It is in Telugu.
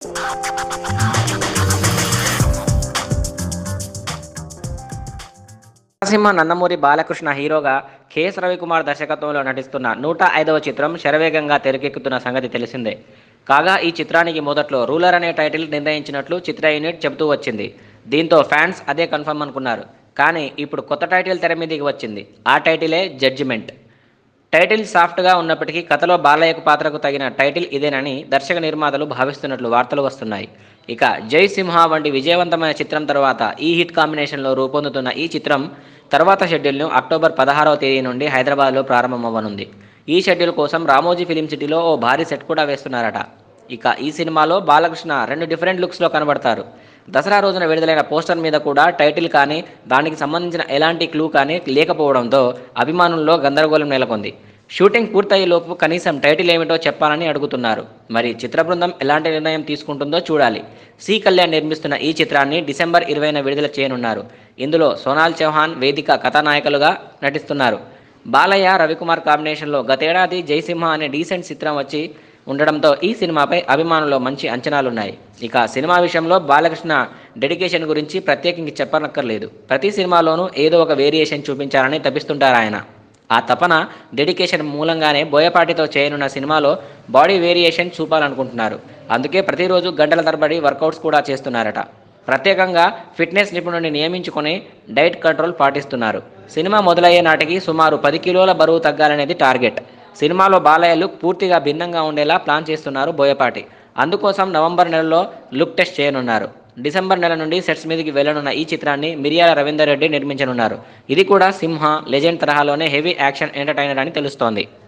నరసింహ నందమూరి బాలకృష్ణ హీరోగా కెఎస్ రవికుమార్ దర్శకత్వంలో నటిస్తున్న నూట ఐదవ చిత్రం శరవేగంగా తెరకెక్కుతున్న సంగతి తెలిసిందే కాగా ఈ చిత్రానికి మొదట్లో రూలర్ అనే టైటిల్ నిర్ణయించినట్లు చిత్ర యూనిట్ చెబుతూ వచ్చింది దీంతో ఫ్యాన్స్ అదే కన్ఫర్మ్ అనుకున్నారు కానీ ఇప్పుడు కొత్త టైటిల్ తెర మీదకి వచ్చింది ఆ టైటిలే జడ్జిమెంట్ టైటిల్ సాఫ్ట్గా ఉన్నప్పటికీ కథలో బాలయ్యకు పాత్రకు తగిన టైటిల్ ఇదేనని దర్శక నిర్మాతలు భావిస్తున్నట్లు వార్తలు వస్తున్నాయి ఇక జై సింహ వంటి విజయవంతమైన చిత్రం తర్వాత ఈ హిట్ కాంబినేషన్లో రూపొందుతున్న ఈ చిత్రం తర్వాత షెడ్యూల్ను అక్టోబర్ పదహారవ తేదీ నుండి హైదరాబాద్లో ప్రారంభమవ్వనుంది ఈ షెడ్యూల్ కోసం రామోజీ ఫిలిం సిటీలో ఓ భారీ సెట్ కూడా వేస్తున్నారట ఇక ఈ సినిమాలో బాలకృష్ణ రెండు డిఫరెంట్ లుక్స్లో కనబడతారు దసరా రోజున విడుదలైన పోస్టర్ మీద కూడా టైటిల్ కానీ దానికి సంబంధించిన ఎలాంటి క్లూ కానీ లేకపోవడంతో అభిమానుల్లో గందరగోళం నెలకొంది షూటింగ్ పూర్తయ్యేలోపు కనీసం టైటిల్ ఏమిటో చెప్పాలని అడుగుతున్నారు మరి చిత్ర బృందం ఎలాంటి నిర్ణయం తీసుకుంటుందో చూడాలి సి కళ్యాణ్ నిర్మిస్తున్న ఈ చిత్రాన్ని డిసెంబర్ ఇరవైన విడుదల చేయనున్నారు ఇందులో సోనాల్ చౌహాన్ వేదిక కథానాయకులుగా నటిస్తున్నారు బాలయ్య రవికుమార్ కాంబినేషన్లో గతేడాది జయసింహ అనే డీసెంట్ చిత్రం వచ్చి ఉండడంతో ఈ సినిమాపై అభిమానుల్లో మంచి అంచనాలున్నాయి ఇక సినిమా విషయంలో బాలకృష్ణ డెడికేషన్ గురించి ప్రత్యేకించి చెప్పనక్కర్లేదు ప్రతి సినిమాలోనూ ఏదో ఒక వేరియేషన్ చూపించాలని తప్పిస్తుంటారు ఆయన ఆ తపన డెడికేషన్ మూలంగానే బోయపాటితో చేయనున్న సినిమాలో బాడీ వేరియేషన్ చూపాలనుకుంటున్నారు అందుకే ప్రతిరోజు గంటల తరబడి వర్కౌట్స్ కూడా చేస్తున్నారట ప్రత్యేకంగా ఫిట్నెస్ నిపుణుడిని నియమించుకొని డైట్ కంట్రోల్ పాటిస్తున్నారు సినిమా మొదలయ్యే నాటికి సుమారు పది కిలోల బరువు తగ్గాలనేది టార్గెట్ సినిమాలో బాలయ్య లుక్ పూర్తిగా భిన్నంగా ఉండేలా ప్లాన్ చేస్తున్నారు బోయపాటి అందుకోసం నవంబర్ నెలలో లుక్ టెస్ట్ చేయనున్నారు డిసెంబర్ నెల నుండి సెట్స్ మీదకి వెళ్లనున్న ఈ చిత్రాన్ని మిరియాల రవీందర్ రెడ్డి నిర్మించనున్నారు ఇది కూడా సింహ లెజెండ్ తరహాలోనే హెవీ యాక్షన్ ఎంటర్టైనర్ అని తెలుస్తోంది